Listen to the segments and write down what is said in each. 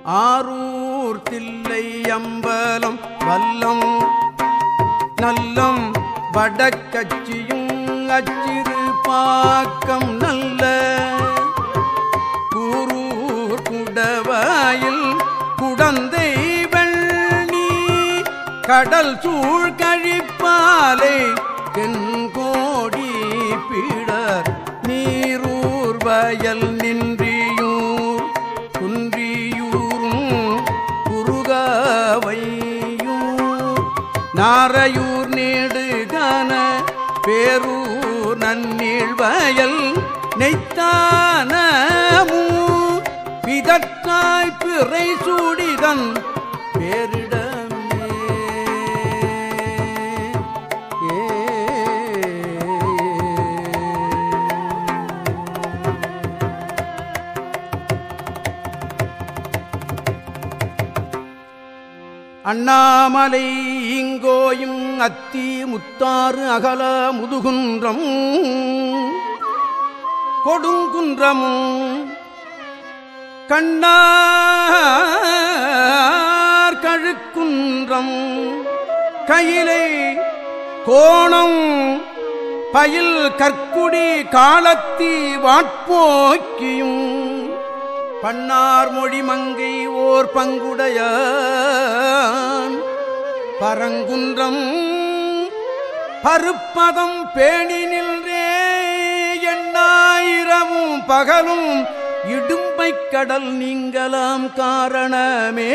ஆரூர் தில்லை அம்பலம் வல்லம் நல்லம் வடக்கச்சியும் அச்சிறு பாக்கம் நல்ல கூரூர் குடவாயில் குடந்தை வெள்ளி கடல் சூழ் கழிப்பாலை தென்கோடி பிடர் நீரூர் வயல் நின்றியூர் குன்றியூரும் குறுகாவையூர் நாரையூர் நீடுகான பேரூர் நன்னீழ் வயல் நெய்த்தானமூ பிதற்றாய் பிறை சூடிதன் பேரிடமே அண்ணாமலை இங்கோயும் அத்தி முத்தாறு அகல முதுகுன்றம் கொடுங்குன்றமும் கண்ணார் கழுக்குன்றம் கையிலை கோணம் பயில் கற்குடி காலத்தி வாட்போக்கியும் பன்னார் மொழி மங்கை ஓர் பங்குடையான் பரங்குன்றம் பருப்பதம் பேணி நின்றே எண்ணாயிரமும் பகலும் இடும்பைக் கடல் நீங்கலாம் காரணமே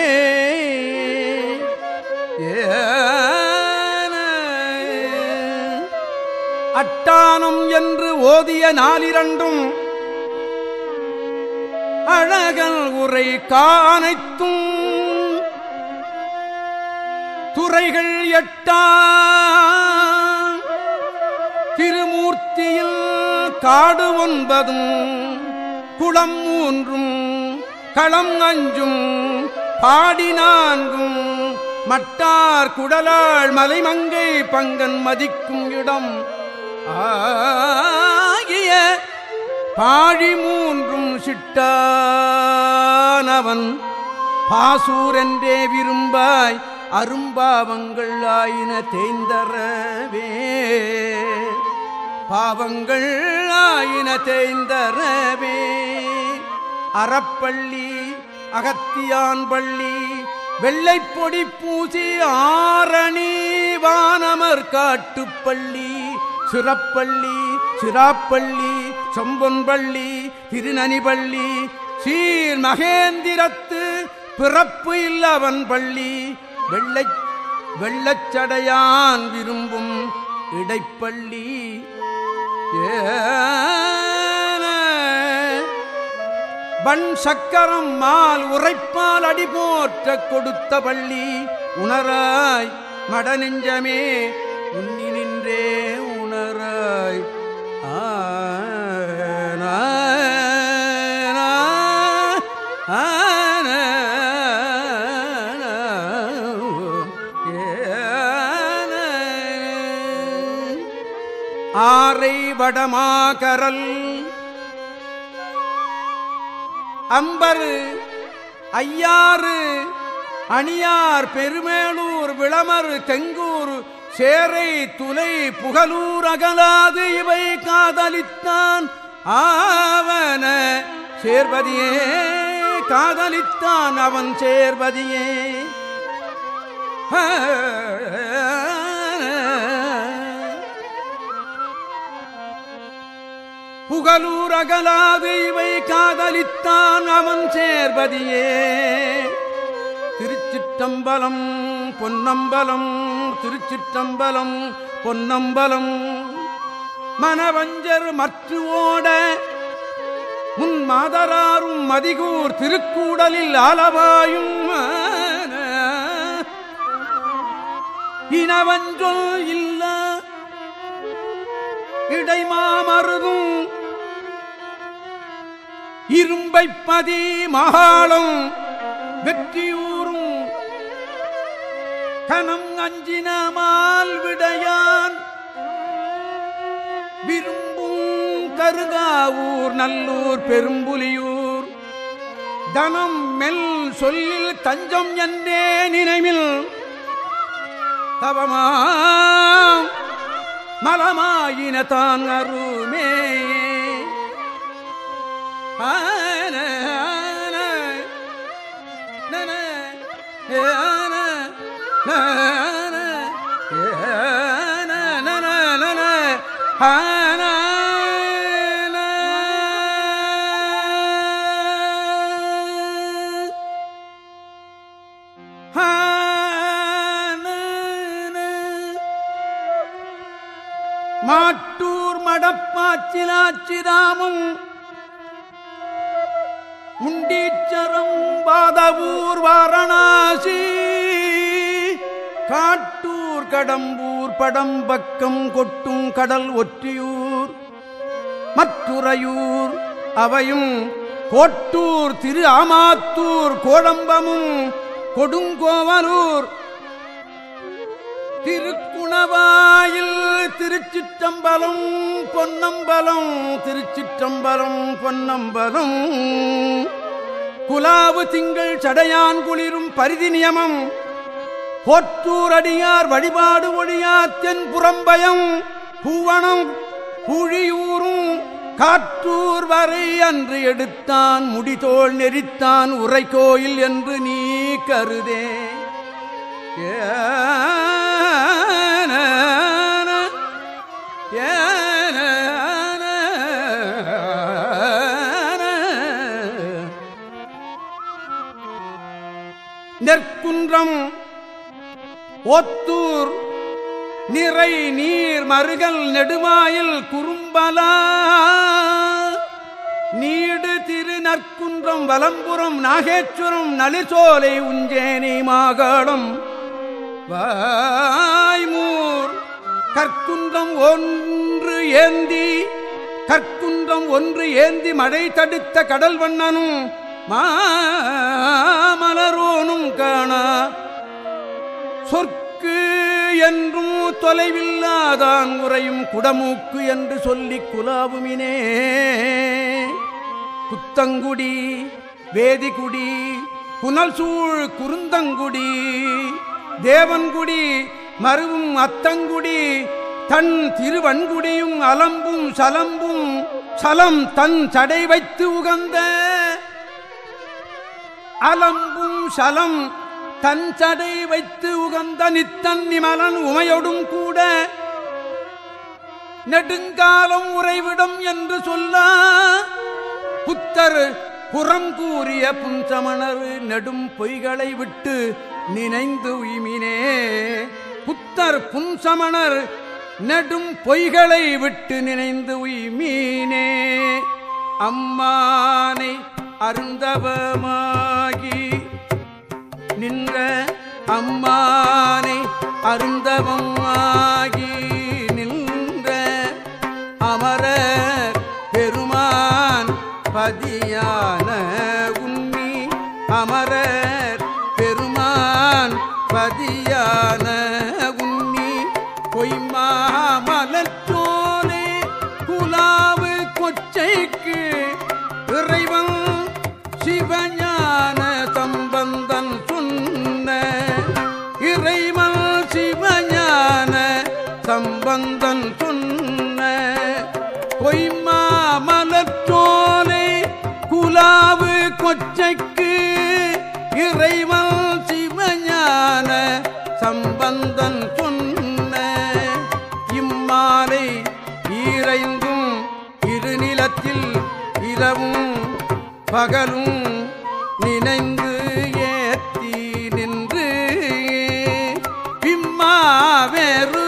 ஏன அட்டானம் என்று ஓதிய நாளிரண்டும் அழகல் உரை காணைத்தும் துறைகள் எட்டா திருமூர்த்தியில் காடு ஒன்பதும் குளம் மூன்றும் களம் அஞ்சும் பாடி நான்கும் மட்டார் குடலாள் மலைமங்கை பங்கன் மதிக்கும் இடம் ஆகிய பாழி மூன்றும் சிட்டானவன் பாசூரென்றே விரும்பாய் அரும்பாவங்கள் ஆயின தேய்ந்தரவே பாவங்கள் ஆயின தேய்ந்தரவே அறப்பள்ளி அகத்தியான் பள்ளி வெள்ளைப்பொடி பூசி ஆரணி வானமர் காட்டுப்பள்ளி சிறப்பள்ளி சிராப்பள்ளி சொம்பொன்பள்ளி திருநனிபள்ளி சீர் மகேந்திரத்து பிறப்பு இல்லவன் பள்ளி வெள்ளை வெள்ளச்சடையான் விரும்பும் இடைப்பள்ளி ஏன வன் சக்கரம் மால் உரைப்பால் அடி போற்ற கொடுத்த பள்ளி உணராய் மடநெஞ்சமே உன்னி நின்றே உணராய் ஆன ஆன ஆரை வடமாகரல் அம்பரு ஐயாறு அணியார் பெருமேளூர் விளமர் தெங்கூர் சேரை துலை புகலூர் அகலாது இவை காதலித்தான் ஆவன சேர்வதியே காதலித்தான் அவன் சேர்வதியே புகலூர் அகலாது இவை காதலித்தான் அவன் சேர்வதியே திருச்சிற்றம்பலம் பொன்னம்பலம் திருச்சிற்றம்பலம் பொன்னம்பலம் மனவஞ்சர் மற்று ஓட முன் மாதராரும் மதிகூர் திருக்கூடலில் ஆலவாயும் இனவஞ்சொல் இல்ல இடைமாமருதும் இரும்பைப்பதி மகாளம் வெற்றியூரும் கனம் அஞ்சினமால் விடையான் விரும்பும் கருகாவூர் நல்லூர் பெரும்புலியூர் தனம் மெல் சொல்லில் தஞ்சம் என்றே நினைவில் தவமாம் மலமாயின தான் அருமே ஆன ஆன, நன, ஏன, நன, ஏன, நன, நன, ஆன, நன. மாட்டூர் மடப்பாச்சிலாச்சிராமும் முண்டீச்சரம் பாதவூர் வாரணாசி காட்டூர் கடம்பூர் படம்பக்கம் கொட்டும் கடல் ஒற்றியூர் மற்றுறையூர் அவையும் கோட்டூர் திரு ஆமாத்தூர் கோடம்பமும் கொடுங்கோவலூர் திருக்குணவாயில் திருச்சிற்றம்பலம் பொன்னம்பலம் திருச்சிற்றம்பலம் பொன்னம்பலம் குலாவு திங்கள் சடையான் குளிரும் பரிதி நியமம் போற்றூர் அடியார் வழிபாடு ஒழியா தென்புறம்பயம் பூவனம் புழியூரும் காற்றூர் வரை அன்று எடுத்தான் முடிதோள் நெறித்தான் உரை கோயில் என்று நீ கருதே ஏன ஏன நெற்குன்றம் ஒத்தூர் நிறை நீர் மருகல் நெடுமாயில் குறும்பலா நீடு திரு நற்குன்றம் வலம்புறம் நாகேஸ்வரம் நலிசோலை உஞ்சேனி மாகாடம் வாய்மூர் கற்குன்றம் ஒன்று ஏந்தி கற்குன்றம் ஒன்று ஏந்தி மழை தடுத்த கடல் வண்ணனும் மாமலரோனும் காணா சொற்கு என்றும் தொலைவில்லாதான் உறையும் குடமூக்கு என்று சொல்லிக் குலாவுமினே குத்தங்குடி வேதிகுடி புனல் சூழ் குருந்தங்குடி தேவன்குடி மருவும் அத்தங்குடி தன் திருவன்குடியும் அலம்பும் சலம்பும் சலம் தன் சடை வைத்து உகந்த அலம்பும் சலம் தன் சடை வைத்து உகந்த நித்தன் நிமலன் உமையொடும் கூட நெடுங்காலம் உறைவிடம் என்று சொல்ல புத்தர் புறம் கூறிய புஞ்சமணர் நெடும் பொய்களை விட்டு நினைந்து உய்மினே புத்தர் புன்சமணர் நெடும் பொய்களை விட்டு நினைந்து உய்மீனே அம்மானை அருந்தவமாகி நின்ற அம்மானை அருந்தவமாகி நின்ற அமரர் பெருமான் பதியான உண்ணி அமரர் பெருமான் பதியான உண்ணி பொய்மாமலத்தோனே குலாவு கொச்சைக்கு இறைவன் சிவஞான சம்பந்தன் சொன்ன இறைவன் சிவஞான சம்பந்தன் சொன்ன பொய்மாமலத்தோலை குலாவு கொச்சைக்கு இறைவன் சிவஞான சம்பந்தன் சொன்ன இம்மாலை ஈரைந்தும் இருநிலத்தில் இரவும் பகலும் நினைந்து ஏத்தி நின்று பிம்மாவேறு